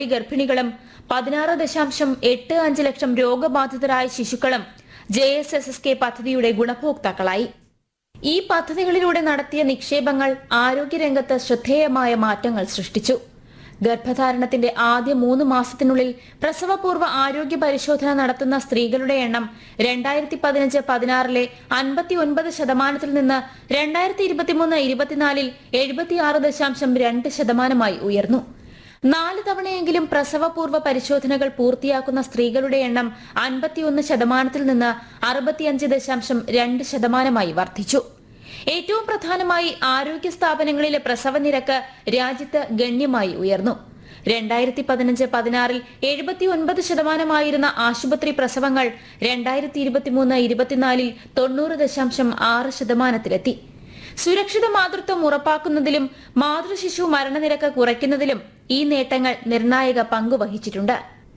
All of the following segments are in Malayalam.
ഗർഭിണികളും പതിനാറ് ദശാംശം എട്ട് അഞ്ച് ലക്ഷം രോഗബാധിതരായ ശിശുക്കളും J S S S K പദ്ധതിയുടെ ഗുണഭോക്താക്കളായി ഈ പദ്ധതികളിലൂടെ നടത്തിയ നിക്ഷേപങ്ങൾ ആരോഗ്യരംഗത്ത് ശ്രദ്ധേയമായ മാറ്റങ്ങൾ സൃഷ്ടിച്ചു ഗർഭധാരണത്തിന്റെ ആദ്യ മൂന്ന് മാസത്തിനുള്ളിൽ പ്രസവപൂർവ്വ ആരോഗ്യ പരിശോധന നടത്തുന്ന സ്ത്രീകളുടെ എണ്ണം രണ്ടായിരത്തി പതിനഞ്ച് പതിനാറിലെ അൻപത്തി ഒൻപത് ശതമാനത്തിൽ നിന്ന് രണ്ടായിരത്തി ഇരുപത്തിമൂന്ന് ഇരുപത്തിനാലിൽ എഴുപത്തിയാറ് ദശാംശം രണ്ട് ശതമാനമായി ഉയർന്നു നാല് തവണയെങ്കിലും പ്രസവപൂർവ്വ പരിശോധനകൾ പൂർത്തിയാക്കുന്ന സ്ത്രീകളുടെ എണ്ണം അൻപത്തിയൊന്ന് ശതമാനത്തിൽ നിന്ന് അറുപത്തിയഞ്ച് ദശാംശം രണ്ട് ശതമാനമായി വർദ്ധിച്ചു ഏറ്റവും പ്രധാനമായി ആരോഗ്യ സ്ഥാപനങ്ങളിലെ പ്രസവ നിരക്ക് രാജ്യത്ത് ഗണ്യമായി ഉയർന്നു രണ്ടായിരത്തി പതിനഞ്ച് പതിനാറിൽ എഴുപത്തി ഒൻപത് ശതമാനമായിരുന്ന ആശുപത്രി പ്രസവങ്ങൾ രണ്ടായിരത്തി ഇരുപത്തിമൂന്ന് ഇരുപത്തിനാലിൽ തൊണ്ണൂറ് ദശാംശം ആറ് ശതമാനത്തിലെത്തി സുരക്ഷിത മാതൃത്വം ഉറപ്പാക്കുന്നതിലും മാതൃശിശു മരണനിരക്ക് കുറയ്ക്കുന്നതിലും ഈ നേട്ടങ്ങൾ നിർണായക പങ്കുവഹിച്ചിട്ടുണ്ട്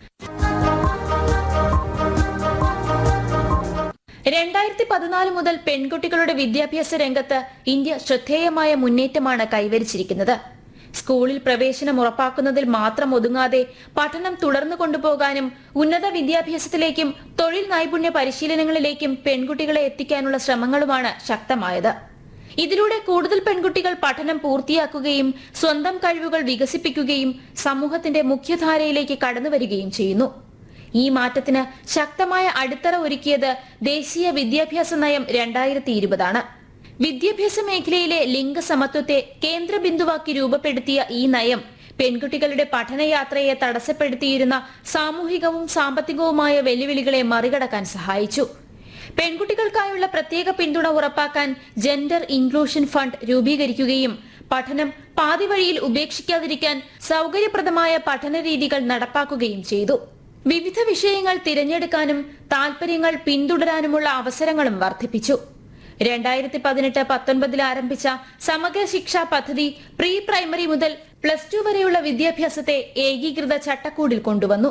രണ്ടായിരത്തി പതിനാല് മുതൽ പെൺകുട്ടികളുടെ വിദ്യാഭ്യാസ രംഗത്ത് ഇന്ത്യ ശ്രദ്ധേയമായ മുന്നേറ്റമാണ് കൈവരിച്ചിരിക്കുന്നത് സ്കൂളിൽ പ്രവേശനം ഉറപ്പാക്കുന്നതിൽ മാത്രം ഒതുങ്ങാതെ പഠനം തുടർന്നു കൊണ്ടുപോകാനും ഉന്നത വിദ്യാഭ്യാസത്തിലേക്കും തൊഴിൽ നൈപുണ്യ പരിശീലനങ്ങളിലേക്കും പെൺകുട്ടികളെ എത്തിക്കാനുള്ള ശ്രമങ്ങളുമാണ് ശക്തമായത് ഇതിലൂടെ കൂടുതൽ പെൺകുട്ടികൾ പഠനം പൂർത്തിയാക്കുകയും സ്വന്തം കഴിവുകൾ വികസിപ്പിക്കുകയും സമൂഹത്തിന്റെ മുഖ്യധാരയിലേക്ക് കടന്നുവരികയും ചെയ്യുന്നു ഈ മാറ്റത്തിന് ശക്തമായ അടിത്തറ ഒരുക്കിയത് ദേശീയ വിദ്യാഭ്യാസ നയം രണ്ടായിരത്തി ഇരുപതാണ് വിദ്യാഭ്യാസ മേഖലയിലെ ലിംഗസമത്വത്തെ കേന്ദ്ര ബിന്ദുവാക്കി രൂപപ്പെടുത്തിയ ഈ നയം പെൺകുട്ടികളുടെ പഠനയാത്രയെ തടസ്സപ്പെടുത്തിയിരുന്ന സാമൂഹികവും സാമ്പത്തികവുമായ വെല്ലുവിളികളെ മറികടക്കാൻ സഹായിച്ചു പെൺകുട്ടികൾക്കായുള്ള പ്രത്യേക പിന്തുണ ഉറപ്പാക്കാൻ ജെൻഡർ ഇൻക്ലൂഷൻ ഫണ്ട് രൂപീകരിക്കുകയും പഠനം പാതിവഴിയിൽ ഉപേക്ഷിക്കാതിരിക്കാൻ സൗകര്യപ്രദമായ പഠന രീതികൾ നടപ്പാക്കുകയും ചെയ്തു വിവിധ വിഷയങ്ങൾ തിരഞ്ഞെടുക്കാനും താൽപര്യങ്ങൾ പിന്തുടരാനുമുള്ള അവസരങ്ങളും വർദ്ധിപ്പിച്ചു രണ്ടായിരത്തി പതിനെട്ട് പത്തൊൻപതിൽ ആരംഭിച്ച സമഗ്ര ശിക്ഷാ പദ്ധതി പ്രീ പ്രൈമറി മുതൽ പ്ലസ് ടു വരെയുള്ള വിദ്യാഭ്യാസത്തെ ഏകീകൃത ചട്ടക്കൂടിൽ കൊണ്ടുവന്നു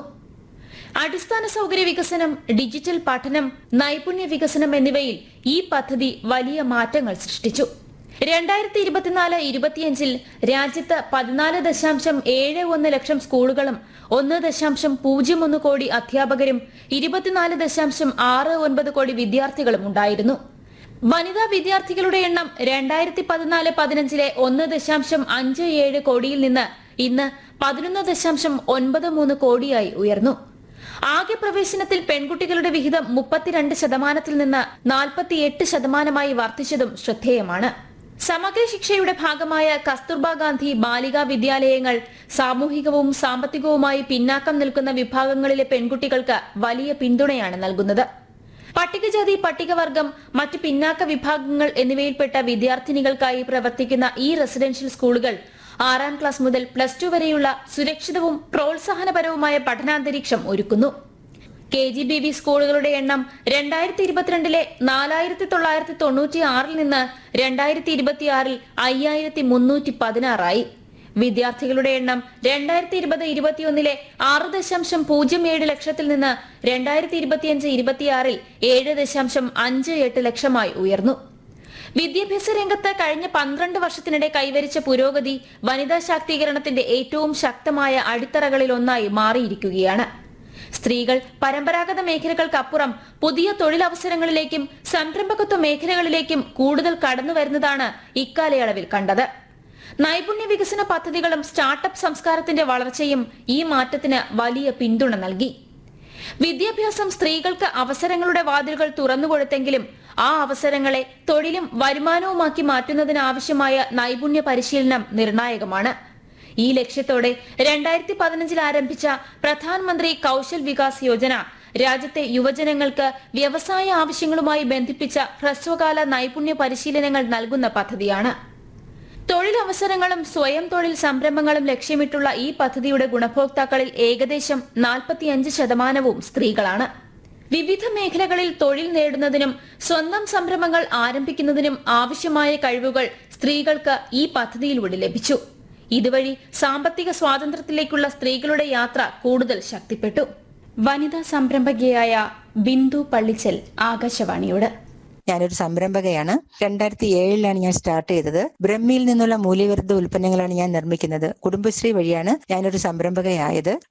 അടിസ്ഥാന സൗകര്യ വികസനം ഡിജിറ്റൽ പഠനം നൈപുണ്യ വികസനം എന്നിവയിൽ ഈ പദ്ധതി വലിയ മാറ്റങ്ങൾ സൃഷ്ടിച്ചു രണ്ടായിരത്തി ഇരുപത്തിനാല് ഇരുപത്തിയഞ്ചിൽ രാജ്യത്ത് പതിനാല് ദശാംശം ഏഴ് ഒന്ന് ലക്ഷം സ്കൂളുകളും ഒന്ന് ദശാംശം പൂജ്യം ഒന്ന് കോടി അധ്യാപകരും ഇരുപത്തിനാല് ദശാംശം ആറ് ഒൻപത് കോടി വിദ്യാർത്ഥികളും ഉണ്ടായിരുന്നു വനിതാ വിദ്യാർത്ഥികളുടെ എണ്ണം രണ്ടായിരത്തി പതിനാല് പതിനഞ്ചിലെ ഒന്ന് ദശാംശം അഞ്ച് ഏഴ് കോടിയിൽ നിന്ന് ഇന്ന് പതിനൊന്ന് ദശാംശം ഒൻപത് മൂന്ന് കോടിയായി ഉയർന്നു ആകെ പ്രവേശനത്തിൽ പെൺകുട്ടികളുടെ വിഹിതം മുപ്പത്തിരണ്ട് ശതമാനത്തിൽ നിന്ന് നാൽപ്പത്തിയെട്ട് ശതമാനമായി വർദ്ധിച്ചതും ശ്രദ്ധേയമാണ് സമഗ്ര ശിക്ഷയുടെ ഭാഗമായ കസ്തൂർബ ഗാന്ധി ബാലികാ വിദ്യാലയങ്ങൾ സാമൂഹികവും സാമ്പത്തികവുമായി പിന്നാക്കം നിൽക്കുന്ന വിഭാഗങ്ങളിലെ പെൺകുട്ടികൾക്ക് വലിയ പിന്തുണയാണ് നൽകുന്നത് പട്ടികജാതി പട്ടികവർഗം മറ്റ് പിന്നാക്ക വിഭാഗങ്ങൾ എന്നിവയിൽപ്പെട്ട വിദ്യാർത്ഥിനികൾക്കായി പ്രവർത്തിക്കുന്ന ഈ റെസിഡൻഷ്യൽ സ്കൂളുകൾ ആറാം ക്ലാസ് മുതൽ പ്ലസ് ടു വരെയുള്ള സുരക്ഷിതവും പ്രോത്സാഹനപരവുമായ പഠനാന്തരീക്ഷം ഒരുക്കുന്നു കെ ജി ബി വി സ്കൂളുകളുടെ എണ്ണം രണ്ടായിരത്തി ഇരുപത്തിരണ്ടിലെ നാലായിരത്തി തൊള്ളായിരത്തി തൊണ്ണൂറ്റി ആറിൽ നിന്ന് രണ്ടായിരത്തി ഇരുപത്തിയാറിൽ അയ്യായിരത്തി മുന്നൂറ്റി പതിനാറായി വിദ്യാർത്ഥികളുടെ എണ്ണം രണ്ടായിരത്തി ഇരുപത് ഇരുപത്തിയൊന്നിലെ ആറ് ദശാംശം പൂജ്യം ഏഴ് ലക്ഷത്തിൽ നിന്ന് രണ്ടായിരത്തി ഇരുപത്തിയഞ്ച് ഇരുപത്തിയാറിൽ ഏഴ് ദശാംശം അഞ്ച് എട്ട് ലക്ഷമായി ഉയർന്നു വിദ്യാഭ്യാസ രംഗത്ത് കഴിഞ്ഞ പന്ത്രണ്ട് വർഷത്തിനിടെ കൈവരിച്ച പുരോഗതി വനിതാ ശാക്തീകരണത്തിന്റെ ഏറ്റവും ശക്തമായ അടിത്തറകളിൽ ഒന്നായി മാറിയിരിക്കുകയാണ് സ്ത്രീകൾ പരമ്പരാഗത മേഖലകൾക്കപ്പുറം പുതിയ തൊഴിലവസരങ്ങളിലേക്കും സംരംഭകത്വ മേഖലകളിലേക്കും കൂടുതൽ കടന്നു വരുന്നതാണ് ഇക്കാലയളവിൽ കണ്ടത് നൈപുണ്യ വികസന പദ്ധതികളും സ്റ്റാർട്ടപ്പ് സംസ്കാരത്തിന്റെ വളർച്ചയും ഈ മാറ്റത്തിന് വലിയ പിന്തുണ നൽകി വിദ്യാഭ്യാസം സ്ത്രീകൾക്ക് അവസരങ്ങളുടെ വാതിലുകൾ തുറന്നുകൊടുത്തെങ്കിലും ആ അവസരങ്ങളെ തൊഴിലും വരുമാനവുമാക്കി മാറ്റുന്നതിനാവശ്യമായ നൈപുണ്യ പരിശീലനം നിർണായകമാണ് ഈ ലക്ഷ്യത്തോടെ രണ്ടായിരത്തി പതിനഞ്ചിൽ ആരംഭിച്ച പ്രധാനമന്ത്രി കൌശൽ വികാസ് യോജന രാജ്യത്തെ യുവജനങ്ങൾക്ക് വ്യവസായ ആവശ്യങ്ങളുമായി ബന്ധിപ്പിച്ച ഹ്രസ്വകാല നൈപുണ്യ പരിശീലനങ്ങൾ നൽകുന്ന പദ്ധതിയാണ് തൊഴിലവസരങ്ങളും സ്വയം തൊഴിൽ സംരംഭങ്ങളും ലക്ഷ്യമിട്ടുള്ള ഈ പദ്ധതിയുടെ ഗുണഭോക്താക്കളിൽ ഏകദേശം നാൽപ്പത്തിയഞ്ച് ശതമാനവും സ്ത്രീകളാണ് വിവിധ മേഖലകളിൽ തൊഴിൽ നേടുന്നതിനും സ്വന്തം സംരംഭങ്ങൾ ആരംഭിക്കുന്നതിനും ആവശ്യമായ കഴിവുകൾ സ്ത്രീകൾക്ക് ഈ പദ്ധതിയിലൂടെ ലഭിച്ചു ഇതുവഴി സാമ്പത്തിക സ്വാതന്ത്ര്യത്തിലേക്കുള്ള സ്ത്രീകളുടെ യാത്ര കൂടുതൽ ശക്തിപ്പെട്ടു വനിതാ സംരംഭകയായ ബിന്ദു പള്ളിച്ചൽ ആകാശവാണിയോട് ഞാനൊരു സംരംഭകയാണ് രണ്ടായിരത്തി ഏഴിലാണ് ഞാൻ സ്റ്റാർട്ട് ചെയ്തത് ബ്രഹ്മിയിൽ നിന്നുള്ള മൂല്യവർദ്ധിത ഉൽപ്പന്നങ്ങളാണ് ഞാൻ നിർമ്മിക്കുന്നത് കുടുംബശ്രീ വഴിയാണ് ഞാനൊരു സംരംഭകയായത്